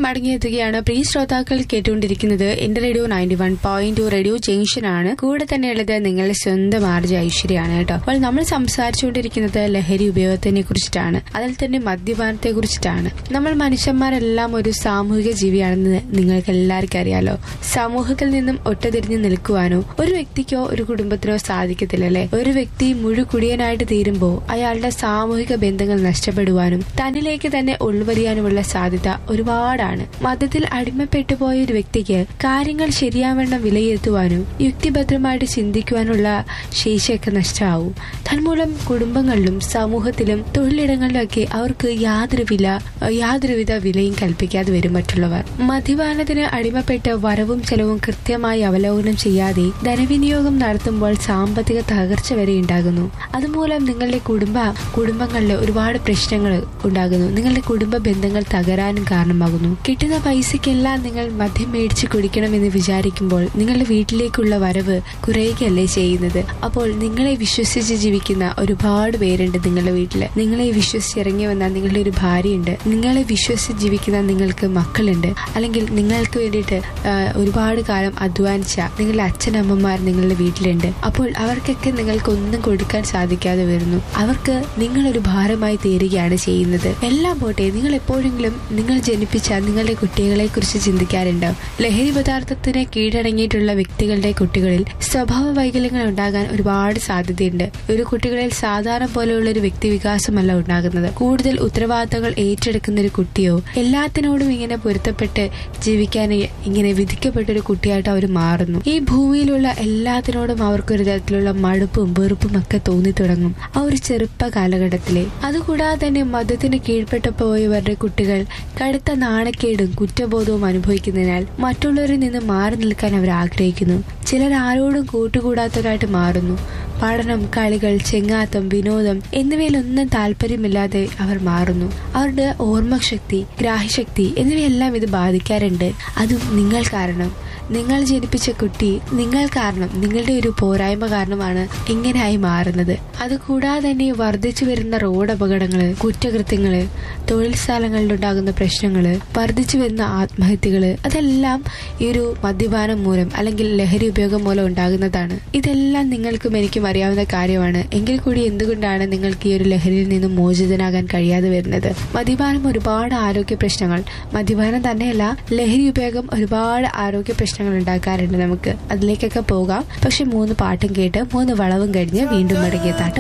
മടങ്ങിയെത്തുകയാണ് പ്രിയ ശ്രോതാക്കൾ കേട്ടുകൊണ്ടിരിക്കുന്നത് എന്റെ radio ninety one point two Radio Junction ആണ് കൂടെ തന്നെയുള്ളത് നിങ്ങളുടെ സ്വന്തം ആർജ ഐശ്വര്യാണ് കേട്ടോ അപ്പോൾ നമ്മൾ സംസാരിച്ചുകൊണ്ടിരിക്കുന്നത് ലഹരി ഉപയോഗത്തിനെ കുറിച്ചിട്ടാണ് അതിൽ തന്നെ മദ്യപാനത്തെ കുറിച്ചിട്ടാണ് നമ്മൾ മനുഷ്യന്മാരെല്ലാം ഒരു സാമൂഹിക ജീവിയാണെന്ന് നിങ്ങൾക്ക് എല്ലാവർക്കും അറിയാലോ സമൂഹത്തിൽ നിന്നും ഒട്ടതിരിഞ്ഞ് നിൽക്കുവാനോ ഒരു വ്യക്തിക്കോ ഒരു കുടുംബത്തിനോ സാധിക്കത്തില്ല അല്ലെ ഒരു വ്യക്തി മുഴുകുടിയനായിട്ട് തീരുമ്പോൾ അയാളുടെ സാമൂഹിക ബന്ധങ്ങൾ നഷ്ടപ്പെടുവാനും തന്നിലേക്ക് തന്നെ ഉൾവരിയാനുമുള്ള സാധ്യത ഒരുപാടാണ് മതത്തിൽ അടിമപ്പെട്ടു പോയ ഒരു വ്യക്തിക്ക് കാര്യങ്ങൾ ശരിയാവണ്ണം വിലയിരുത്തുവാനും യുക്തിഭദ്രമായിട്ട് ചിന്തിക്കുവാനുള്ള ശേഷിയൊക്കെ നഷ്ടമാവും തന്മൂലം കുടുംബങ്ങളിലും സമൂഹത്തിലും തൊഴിലിടങ്ങളിലൊക്കെ അവർക്ക് യാതൊരു വില യാതൊരുവിധ വിലയും കൽപ്പിക്കാതെ വരും മറ്റുള്ളവർ മദ്യപാനത്തിന് അടിമപ്പെട്ട് വരവും ചെലവും കൃത്യമായി അവലോകനം ചെയ്യാതെ ധനവിനിയോഗം നടത്തുമ്പോൾ സാമ്പത്തിക തകർച്ച വരെ ഉണ്ടാകുന്നു അതുമൂലം നിങ്ങളുടെ കുടുംബ കുടുംബങ്ങളിൽ ഒരുപാട് പ്രശ്നങ്ങൾ ഉണ്ടാകുന്നു നിങ്ങളുടെ കുടുംബ ബന്ധങ്ങൾ തകരാനും കാരണമാകുന്നു കിട്ടുന്ന പൈസക്കെല്ലാം നിങ്ങൾ മദ്യം മേടിച്ച് കുടിക്കണമെന്ന് വിചാരിക്കുമ്പോൾ നിങ്ങളുടെ വീട്ടിലേക്കുള്ള വരവ് കുറയുകയല്ലേ ചെയ്യുന്നത് അപ്പോൾ നിങ്ങളെ വിശ്വസിച്ച് ജീവിക്കുന്ന ഒരുപാട് പേരുണ്ട് നിങ്ങളുടെ വീട്ടില് നിങ്ങളെ വിശ്വസിച്ച് ഇറങ്ങി വന്ന നിങ്ങളുടെ ഒരു ഭാര്യയുണ്ട് നിങ്ങളെ വിശ്വസിച്ച് ജീവിക്കുന്ന നിങ്ങൾക്ക് മക്കളുണ്ട് അല്ലെങ്കിൽ നിങ്ങൾക്ക് വേണ്ടിയിട്ട് ആ, ഒരുപാട് കാലം അധ്വാനിച്ച നിങ്ങളുടെ അച്ഛനമ്മമാർ നിങ്ങളുടെ വീട്ടിലുണ്ട് അപ്പോൾ അവർക്കൊക്കെ നിങ്ങൾക്ക് ഒന്നും കൊടുക്കാൻ സാധിക്കാതെ വരുന്നു അവർക്ക് നിങ്ങളൊരു ഭാരമായി തീരുകയാണ് ചെയ്യുന്നത് എല്ലാം പോട്ടെ നിങ്ങൾ എപ്പോഴെങ്കിലും നിങ്ങൾ ജനിപ്പിച്ച നിങ്ങളുടെ കുട്ടികളെ കുറിച്ച് ചിന്തിക്കാറുണ്ടാവും ലഹരി പദാർത്ഥത്തിന് കീഴടങ്ങിയിട്ടുള്ള വ്യക്തികളുടെ കുട്ടികളിൽ സ്വഭാവ വൈകല്യങ്ങൾ ഉണ്ടാകാൻ ഒരുപാട് സാധ്യതയുണ്ട് ഒരു കുട്ടികളിൽ സാധാരണ പോലെയുള്ള ഒരു വ്യക്തി വികാസമല്ല ഉണ്ടാകുന്നത് കൂടുതൽ ഉത്തരവാദിത്തങ്ങൾ ഏറ്റെടുക്കുന്ന ഒരു കുട്ടിയോ എല്ലാത്തിനോടും ഇങ്ങനെ പൊരുത്തപ്പെട്ട് ജീവിക്കാൻ ഇങ്ങനെ വിധിക്കപ്പെട്ട ഒരു കുട്ടിയായിട്ട് അവർ മാറുന്നു ഈ ഭൂമിയിലുള്ള എല്ലാത്തിനോടും അവർക്ക് ഒരു തരത്തിലുള്ള മടുപ്പും വെറുപ്പും ഒക്കെ തോന്നി തുടങ്ങും ആ ഒരു ചെറുപ്പ കാലഘട്ടത്തിലെ അതുകൂടാതെ തന്നെ മദ്യത്തിന് കീഴ്പ്പെട്ടു പോയവരുടെ കുട്ടികൾ കടുത്ത നാണക്കേടും കുറ്റബോധവും അനുഭവിക്കുന്നതിനാൽ മറ്റുള്ളവരിൽ നിന്ന് മാറി നിൽക്കാൻ അവർ ആഗ്രഹിക്കുന്നു ചിലർ ആരോടും കൂട്ടുകൂടാത്തവരായിട്ട് മാറുന്നു പഠനം കളികൾ ചെങ്ങാത്തം വിനോദം എന്നിവയിലൊന്നും താല്പര്യമില്ലാതെ അവർ മാറുന്നു അവരുടെ ഓർമ്മശക്തി ഗ്രാഹ്യശക്തി എന്നിവയെല്ലാം ഇത് ബാധിക്കാറുണ്ട് അതും നിങ്ങൾ കാരണം നിങ്ങൾ ജനിപ്പിച്ച കുട്ടി നിങ്ങൾ കാരണം നിങ്ങളുടെ ഒരു പോരായ്മ കാരണമാണ് ഇങ്ങനെയായി മാറുന്നത് അതുകൂടാതെ തന്നെ വർദ്ധിച്ചു വരുന്ന റോഡ് അപകടങ്ങള് കുറ്റകൃത്യങ്ങള് തൊഴിൽ സ്ഥലങ്ങളിലുണ്ടാകുന്ന പ്രശ്നങ്ങള് വർദ്ധിച്ചു വരുന്ന ആത്മഹത്യകള് അതെല്ലാം ഈ ഒരു മദ്യപാനം മൂലം അല്ലെങ്കിൽ ലഹരി ഉപയോഗം മൂലം ഉണ്ടാകുന്നതാണ് ഇതെല്ലാം നിങ്ങൾക്കും എനിക്കും അറിയാവുന്ന കാര്യമാണ് എങ്കിൽ കൂടി എന്തുകൊണ്ടാണ് നിങ്ങൾക്ക് ഈ ഒരു ലഹരിയിൽ നിന്നും മോചിതനാകാൻ കഴിയാതെ വരുന്നത് മദ്യപാനം ഒരുപാട് ആരോഗ്യ പ്രശ്നങ്ങൾ മദ്യപാനം തന്നെയല്ല ലഹരി ഉപയോഗം ഒരുപാട് ആരോഗ്യ പ്രശ്നങ്ങൾ ഉണ്ടാക്കാറുണ്ട് നമുക്ക് അതിലേക്കൊക്കെ പോകാം പക്ഷെ മൂന്ന് പാട്ടും കേട്ട് മൂന്ന് വളവും കഴിഞ്ഞ് വീണ്ടും മടങ്ങിയെത്താട്ട്